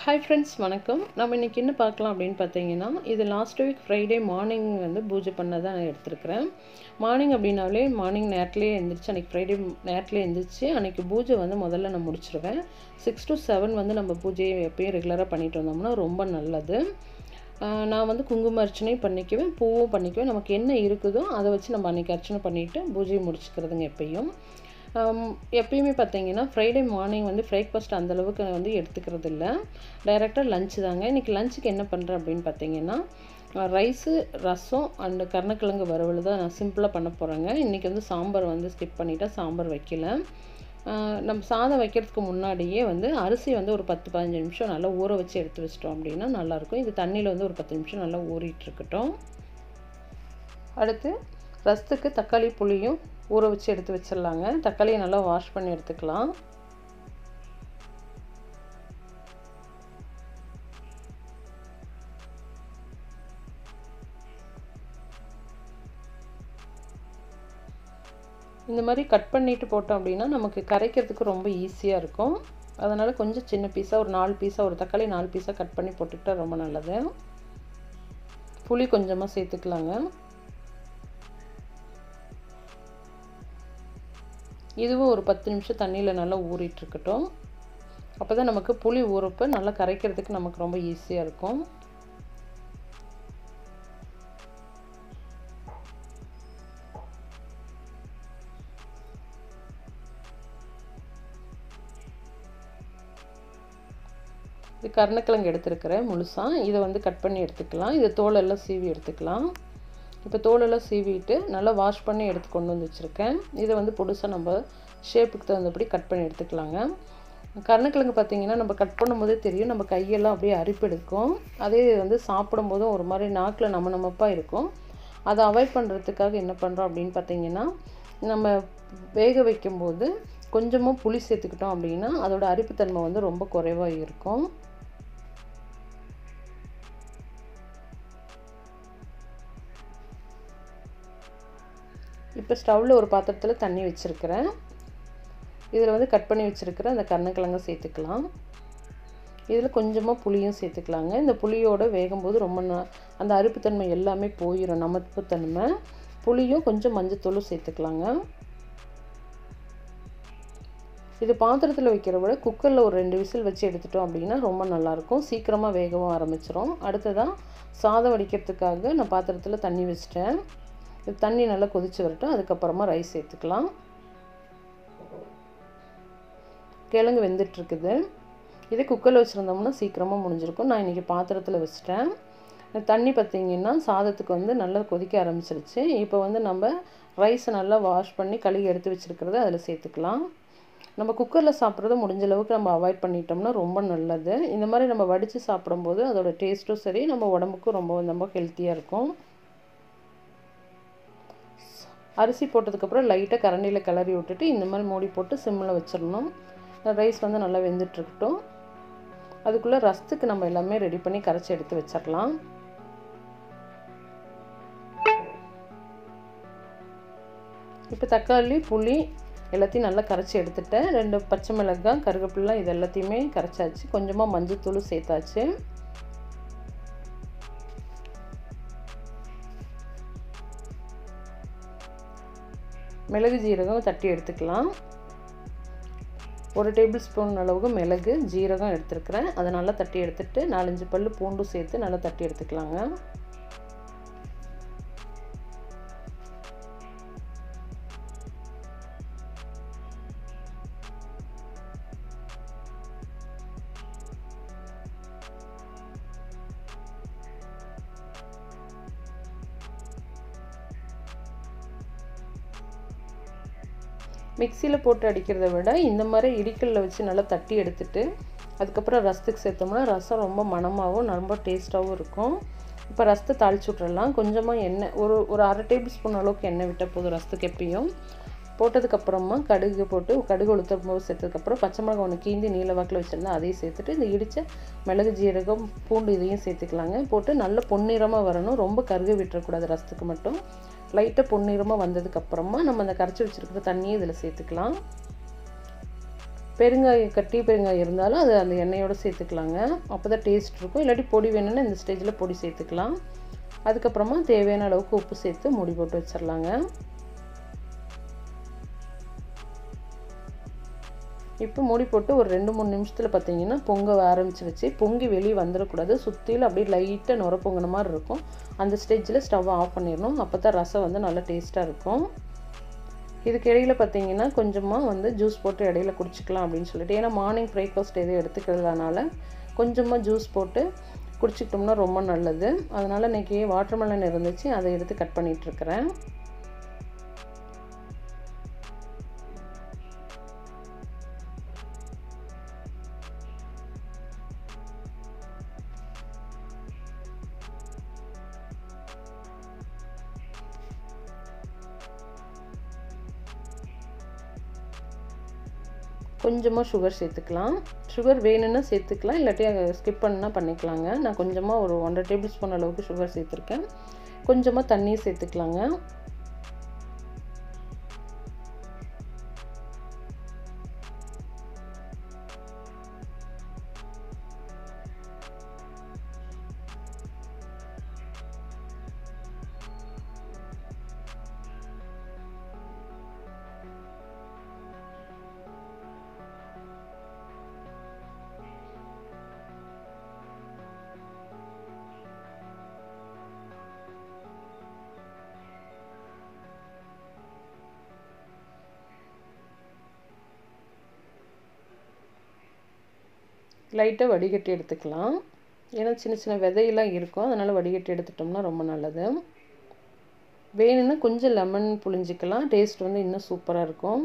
hi friends வணக்கம் நம்ம இன்றைக்கி என்ன பார்க்கலாம் அப்படின்னு பார்த்தீங்கன்னா இது லாஸ்ட் வீக் ஃப்ரைடே மார்னிங் வந்து பூஜை பண்ண தான் நான் எடுத்திருக்கிறேன் மார்னிங் அப்படின்னாலே மார்னிங் நேரத்துலேயே எழுந்திரிச்சு அன்றைக்கி ஃப்ரைடே நேரத்துலேயே எழுந்திரிச்சு அன்றைக்கி பூஜை வந்து முதல்ல நான் முடிச்சிருவேன் சிக்ஸ் டு செவன் வந்து நம்ம பூஜையை எப்பயும் ரெகுலராக பண்ணிட்டு வந்தோம்னா ரொம்ப நல்லது ஆஹ் நான் வந்து குங்கும அர்ச்சனையும் பண்ணிக்குவேன் பூவும் பண்ணிக்குவேன் நமக்கு என்ன இருக்குதோ அதை வச்சு நம்ம அன்றைக்கி அர்ச்சனை பண்ணிவிட்டு பூஜையை முடிச்சுக்கிறதுங்க எப்பயும் ஆம், எப்பயுமே பார்த்தீங்கன்னா ஃப்ரைடே மார்னிங் வந்து பிரேக்ஃபாஸ்ட் அந்தளவுக்கு வந்து எடுத்துக்கிறது இல்லை டைரெக்டாக லஞ்சு தாங்க இன்றைக்கி லஞ்சுக்கு என்ன பண்ணுறேன் அப்படின்னு பார்த்தீங்கன்னா ரைஸு ரசம் அண்டு கருணக்கிழங்கு வறுவல் தான் நான் சிம்பிளாக பண்ண போகிறேங்க இன்றைக்கி வந்து சாம்பார் வந்து ஸ்கிப் பண்ணிவிட்டேன் சாம்பார் வைக்கல ஆஹ் நம்ம சாதம் வைக்கிறதுக்கு முன்னாடியே வந்து அரிசி வந்து ஒரு பத்து பதினஞ்சு நிமிஷம் நல்லா ஊற வச்சு எடுத்து வச்சிட்டோம் அப்படின்னா நல்லாயிருக்கும் இது தண்ணியில் வந்து ஒரு பத்து நிமிஷம் நல்லா ஊறிட்டு இருக்கட்டும் அடுத்து ரசத்துக்கு தக்காளி புளியும் ஊற வச்சு எடுத்து வச்சிடலாங்க தக்காளியை நல்லா வாஷ் பண்ணி எடுத்துக்கலாம் இந்த மாதிரி கட் பண்ணிட்டு போட்டோம் அப்படின்னா நமக்கு கரைக்கிறதுக்கு ரொம்ப ஈஸியாக இருக்கும் அதனால் கொஞ்சம் சின்ன பீஸாக ஒரு நாலு பீஸாக ஒரு தக்காளி நாலு பீஸாக கட் பண்ணி போட்டுக்கிட்டா ரொம்ப நல்லது புளி கொஞ்சமாக சேர்த்துக்கலாங்க இதுவும் ஒரு பத்து நிமிஷம் தண்ணியில் நல்லா ஊறிட்டு இருக்கட்டும் அப்போ தான் நமக்கு புளி ஊறப்போ நல்லா கரைக்கிறதுக்கு நமக்கு ரொம்ப ஈஸியாக இருக்கும் இது கருணக்கிழங்கு எடுத்துருக்கிறேன் முழுசாக இதை வந்து கட் பண்ணி எடுத்துக்கலாம் இது தோலெல்லாம் சீவி எடுத்துக்கலாம் இப்போ தோலெல்லாம் சீவிட்டு நல்லா வாஷ் பண்ணி எடுத்து கொண்டு வந்து வச்சுருக்கேன் இதை வந்து பொடுசாக நம்ம ஷேப்புக்கு தகுந்தபடி கட் பண்ணி எடுத்துக்கலாங்க கருணக்கிழங்கு பார்த்தீங்கன்னா நம்ம கட் பண்ணும்போதே தெரியும் நம்ம கையெல்லாம் அப்படியே அரிப்பெடுக்கும் அதே வந்து சாப்பிடும்போதும் ஒரு மாதிரி நாக்கில் நம்ம நமப்பாக இருக்கும் அதை அவாய்ட் பண்ணுறதுக்காக என்ன பண்ணுறோம் அப்படின்னு பார்த்தீங்கன்னா நம்ம வேக வைக்கும்போது கொஞ்சமாக புளி சேர்த்துக்கிட்டோம் அப்படின்னா அதோட அரிப்புத்தன்மை வந்து ரொம்ப குறைவாக இருக்கும் இப்போ ஸ்டவ்வில் ஒரு பாத்திரத்தில் தண்ணி வச்சுருக்கிறேன் இதில் வந்து கட் பண்ணி வச்சுருக்கிற அந்த கருணக்கிழங்க சேர்த்துக்கலாம் இதில் கொஞ்சமாக புளியும் சேர்த்துக்கலாங்க இந்த புளியோட வேகும்போது ரொம்ப ந அந்த அரிப்புத்தன்மை எல்லாமே போயிடும் நமப்புத்தன்மை புளியும் கொஞ்சம் மஞ்சத்தூளும் சேர்த்துக்கலாங்க இது பாத்திரத்தில் வைக்கிற விட குக்கரில் ஒரு ரெண்டு விசில் வச்சு எடுத்துட்டோம் அப்படின்னா ரொம்ப நல்லாயிருக்கும் சீக்கிரமாக வேகவும் ஆரம்பிச்சிரும் அடுத்ததாக சாதம் வடிக்கிறதுக்காக நான் பாத்திரத்தில் தண்ணி வச்சிட்டேன் இது தண்ணி நல்லா கொதிச்சு வரட்டும் அதுக்கப்புறமா ரைஸ் சேர்த்துக்கலாம் கிழங்கு வெந்துட்டுருக்குது இதே குக்கரில் வச்சுருந்தோம்னா சீக்கிரமாக முடிஞ்சிருக்கும் நான் இன்றைக்கி பாத்திரத்தில் வச்சுட்டேன் தண்ணி பார்த்திங்கன்னா சாதத்துக்கு வந்து நல்லா கொதிக்க ஆரம்பிச்சிருச்சு இப்போ வந்து நம்ம ரைஸை நல்லா வாஷ் பண்ணி கழுவி எடுத்து வச்சுருக்கிறத அதில் சேர்த்துக்கலாம் நம்ம குக்கரில் சாப்பிட்றத முடிஞ்ச அளவுக்கு நம்ம அவாய்ட் பண்ணிட்டோம்னா ரொம்ப நல்லது இந்த மாதிரி நம்ம வடித்து சாப்பிடும்போது அதோட டேஸ்ட்டும் சரி நம்ம உடம்புக்கும் ரொம்ப ரொம்ப ஹெல்த்தியாக இருக்கும் அரிசி போட்டதுக்கப்புறம் லைட்டாக கரண்டியில் கிளறி விட்டுட்டு இந்த மாதிரி மூடி போட்டு சிம்மில் வச்சிடணும் ரைஸ் வந்து நல்லா வெந்துட்டுருக்கட்டும் அதுக்குள்ளே ரசத்துக்கு நம்ம எல்லாமே ரெடி பண்ணி கரைச்சி எடுத்து வச்சிடலாம் இப்போ தக்காளி புளி எல்லாத்தையும் நல்லா கரைச்சி எடுத்துட்டேன் ரெண்டு பச்சை மிளகாய் கருவேப்பிலை இது எல்லாத்தையுமே கரைச்சாச்சு கொஞ்சமாக மஞ்சத்தூள் சேர்த்தாச்சு மிளகு ஜீரகம் தட்டி எடுத்துக்கலாம் ஒரு டேபிள் ஸ்பூன் அளவுக்கு மிளகு ஜீரகம் எடுத்துருக்கிறேன் அதை நல்லா தட்டி எடுத்துட்டு நாலஞ்சு பல் பூண்டும் சேர்த்து நல்லா தட்டி எடுத்துக்கலாங்க மிக்சியில் போட்டு அடிக்கிறத விட இந்த மாதிரி இடிக்கல்ல வச்சு நல்லா தட்டி எடுத்துட்டு அதுக்கப்புறம் ரசத்துக்கு சேர்த்தோம்னா ரசம் ரொம்ப மணமாகவும் ரொம்ப டேஸ்ட்டாகவும் இருக்கும் இப்போ ரசத்தை தாளிச்சு விட்றலாம் கொஞ்சமாக எண்ணெய் ஒரு ஒரு அரை டேபிள் ஸ்பூன் அளவுக்கு எண்ணெய் விட்டால் போதும் ரசத்துக்கு எப்பயும் போட்டதுக்கப்புறமா கடுகு போட்டு கடுகு உளுத்தம் போது சேர்த்ததுக்கப்புறம் பச்சை மிளகா ஒன்று கீந்தி நீல வாக்கில் வச்சுருந்தா அதையும் சேர்த்துட்டு இந்த இடித்த மிளகு ஜீரகம் பூண்டு இதையும் சேர்த்துக்கலாங்க போட்டு நல்ல பொன்னிறமாக வரணும் ரொம்ப கருகு விட்டுறக்கூடாது ரசத்துக்கு மட்டும் லைட்டாக பொன்னிறமாக வந்ததுக்கப்புறமா நம்ம அந்த கரைச்சி வச்சுருக்கிற தண்ணியை இதில் சேர்த்துக்கலாம் பெருங்காயம் கட்டி பெருங்காயம் இருந்தாலும் அது அந்த எண்ணெயோடு சேர்த்துக்கலாங்க அப்போ தான் டேஸ்ட் இருக்கும் இல்லாட்டி பொடி வேணும்னா இந்த ஸ்டேஜில் பொடி சேர்த்துக்கலாம் அதுக்கப்புறமா தேவையான அளவுக்கு உப்பு சேர்த்து மூடி போட்டு வச்சிடலாங்க இப்போ மூடி போட்டு ஒரு ரெண்டு மூணு நிமிஷத்தில் பார்த்தீங்கன்னா பொங்க ஆரம்பிச்சிருச்சு பொங்கி வெளியே வந்துடக்கூடாது சுற்றிலும் அப்படியே லைட்டாக நுர பொங்கின மாதிரி இருக்கும் அந்த ஸ்டேஜில் ஸ்டவ்வை ஆஃப் பண்ணிடணும் அப்போ தான் ரசம் வந்து நல்லா டேஸ்ட்டாக இருக்கும் இதுக்கு இடையில பார்த்தீங்கன்னா கொஞ்சமாக வந்து ஜூஸ் போட்டு இடையில குடிச்சிக்கலாம் அப்படின்னு சொல்லிட்டு ஏன்னா மார்னிங் பிரேக்ஃபாஸ்ட் எதுவும் எடுத்துக்கிறதுனால கொஞ்சமாக ஜூஸ் போட்டு குடிச்சிக்கிட்டோம்னா ரொம்ப நல்லது அதனால் இன்றைக்கி வாட்டர்மெலன் இருந்துச்சு அதை எடுத்து கட் பண்ணிகிட்ருக்கிறேன் கொஞ்சமாக சுகர் சேர்த்துக்கலாம் சுகர் வேணும்னா சேர்த்துக்கலாம் இல்லாட்டி ஸ்கிப் பண்ணால் பண்ணிக்கலாங்க நான் கொஞ்சமாக ஒரு ஒன்றரை டேபிள் ஸ்பூன் அளவுக்கு சுகர் சேர்த்துருக்கேன் கொஞ்சமாக தண்ணியும் சேர்த்துக்கலாங்க லைட்டாக வடிகட்டி எடுத்துக்கலாம் ஏன்னா சின்ன சின்ன விதையெல்லாம் இருக்கும் அதனால் வடிகட்டி எடுத்துட்டோம்னா ரொம்ப நல்லது வேணும்னா கொஞ்சம் லெமன் புழிஞ்சிக்கலாம் டேஸ்ட் வந்து இன்னும் சூப்பராக இருக்கும்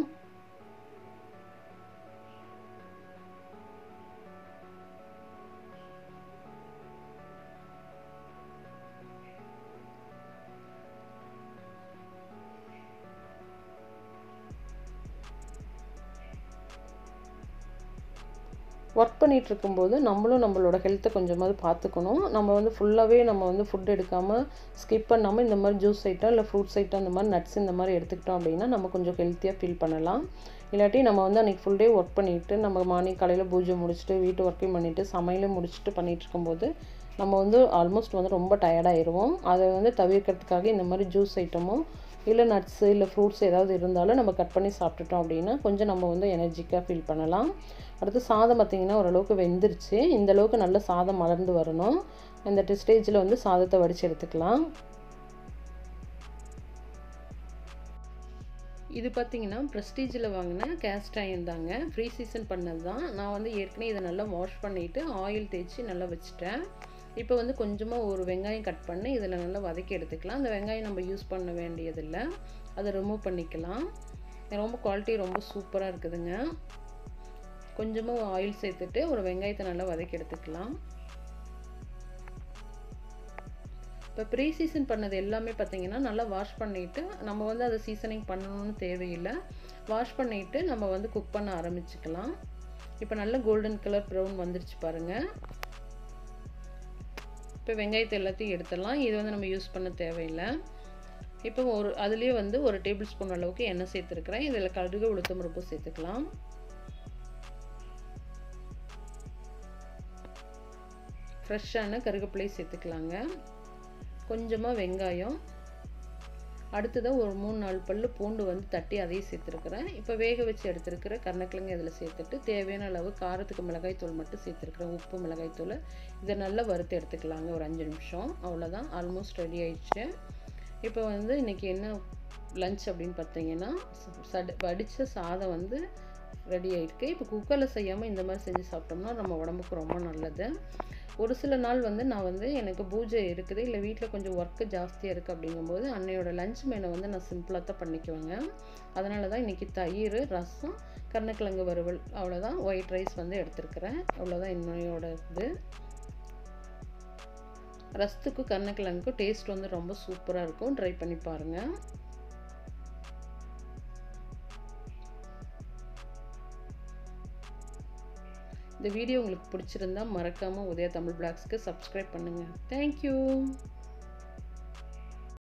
ஒர்க் பண்ணிகிட்டு இருக்கும்போது நம்மளும் நம்மளோட ஹெல்த்தை கொஞ்சமாவது பார்த்துக்கணும் நம்ம வந்து ஃபுல்லாகவே நம்ம வந்து ஃபுட் எடுக்காமல் ஸ்கிப் பண்ணாமல் இந்த மாதிரி ஜூஸ் ஐட்டம் இல்லை ஃப்ரூட்ஸ் ஐட்டம் இந்த மாதிரி நட்ஸ் இந்த மாதிரி எடுத்துக்கிட்டோம் அப்படின்னா நம்ம கொஞ்சம் ஹெல்த்தியாக ஃபீல் பண்ணலாம் இல்லாட்டி நம்ம வந்து அன்றைக்கி ஃபுல் டே ஒர்க் பண்ணிவிட்டு நம்ம மார்னிங் காலையில் பூஜை முடிச்சுட்டு வீட்டு ஒர்க்கையும் பண்ணிவிட்டு சமையலும் முடிச்சுட்டு பண்ணிகிட்டு இருக்கும்போது நம்ம வந்து ஆல்மோஸ்ட் வந்து ரொம்ப டயர்டாயிருவோம் அதை வந்து தவிர்க்கிறதுக்காக இந்த மாதிரி ஜூஸ் ஐட்டமோ இல்லை நட்ஸு இல்லை ஃப்ரூட்ஸ் ஏதாவது இருந்தாலும் நம்ம கட் பண்ணி சாப்பிட்டுட்டோம் அப்படின்னா கொஞ்சம் நம்ம வந்து எனர்ஜிக்காக ஃபீல் பண்ணலாம் அடுத்து சாதம் பார்த்திங்கன்னா ஓரளவுக்கு வெந்துருச்சு இந்த அளவுக்கு நல்ல சாதம் மலர்ந்து வரணும் இந்த ஸ்டேஜில் வந்து சாதத்தை வடித்து எடுத்துக்கலாம் இது பார்த்தீங்கன்னா ப்ரெஸ்டீஜில் வாங்கின கேஸ்ட் அயன் தாங்க ஃப்ரீ சீசன் பண்ணது தான் நான் வந்து ஏற்கனவே இதை நல்லா வாஷ் பண்ணிவிட்டு ஆயில் தேய்ச்சி நல்லா வச்சுட்டேன் இப்போ வந்து கொஞ்சமாக ஒரு வெங்காயம் கட் பண்ணி இதில் நல்லா வதக்கி எடுத்துக்கலாம் அந்த வெங்காயம் நம்ம யூஸ் பண்ண வேண்டியதில்லை அதை ரிமூவ் பண்ணிக்கலாம் ரொம்ப குவாலிட்டி ரொம்ப சூப்பராக இருக்குதுங்க கொஞ்சமாக ஆயில் சேர்த்துட்டு ஒரு வெங்காயத்தை நல்லா வதக்கி எடுத்துக்கலாம் இப்போ ப்ரீ சீசன் பண்ணது எல்லாமே பார்த்திங்கன்னா நல்லா வாஷ் பண்ணிவிட்டு நம்ம வந்து அதை சீசனிங் பண்ணணும்னு தேவையில்லை வாஷ் பண்ணிவிட்டு நம்ம வந்து குக் பண்ண ஆரம்பிச்சுக்கலாம் இப்போ நல்ல கோல்டன் கலர் ப்ரௌன் வந்துருச்சு பாருங்கள் இப்போ வெங்காயத்தை எல்லாத்தையும் எடுத்துடலாம் இது வந்து நம்ம யூஸ் பண்ண தேவையில்லை இப்போ ஒரு அதுலேயே வந்து ஒரு டேபிள் ஸ்பூன் அளவுக்கு எண்ணெய் சேர்த்துருக்குறேன் இதில் கடுகு உளுத்தம் பருப்பு சேர்த்துக்கலாம் ஃப்ரெஷ்ஷான கருகப்பிலை சேர்த்துக்கலாங்க கொஞ்சமாக வெங்காயம் அடுத்ததாக ஒரு மூணு நாலு பல் பூண்டு வந்து தட்டி அதையும் சேர்த்துருக்குறேன் இப்போ வேக வச்சு எடுத்துருக்கிற கருணக்கிழங்கு இதில் சேர்த்துட்டு தேவையான அளவு காரத்துக்கு மிளகாய்த்தூள் மட்டும் சேர்த்துருக்குறேன் உப்பு மிளகாய்த்தூள் இதை நல்லா வறுத்து எடுத்துக்கலாங்க ஒரு அஞ்சு நிமிஷம் அவ்வளோதான் ஆல்மோஸ்ட் ரெடி ஆயிடுச்சு இப்போ வந்து இன்றைக்கி என்ன லஞ்ச் அப்படின்னு பார்த்தீங்கன்னா சட வடித்த சாதம் வந்து ரெடி ஆகிருக்கு இப்போ குக்கரில் செய்யாமல் இந்த மாதிரி செஞ்சு சாப்பிட்டோம்னா நம்ம உடம்புக்கு ரொம்ப நல்லது ஒரு சில நாள் வந்து நான் வந்து எனக்கு பூஜை இருக்குது இல்லை வீட்டில் கொஞ்சம் ஒர்க்கு ஜாஸ்தியாக இருக்குது அப்படிங்கும்போது அன்னையோட லஞ்ச் மெனு வந்து நான் சிம்பிளாக தான் பண்ணிக்குவேங்க அதனால தான் இன்றைக்கி தயிர் ரசம் கருணக்கிழங்கு வறுவல் அவ்வளோதான் ஒயிட் ரைஸ் வந்து எடுத்துருக்கிறேன் அவ்வளோதான் இன்னையோட இது ரசத்துக்கும் கருணக்கிழங்குக்கும் டேஸ்ட் வந்து ரொம்ப சூப்பராக இருக்கும் ட்ரை பண்ணி பாருங்கள் இந்த வீடியோ உங்களுக்கு பிடிச்சிருந்தா மறக்காமல் உதயா தமிழ் பிளாக்ஸ்க்கு சப்ஸ்கிரைப் பண்ணுங்கள் தேங்க்யூ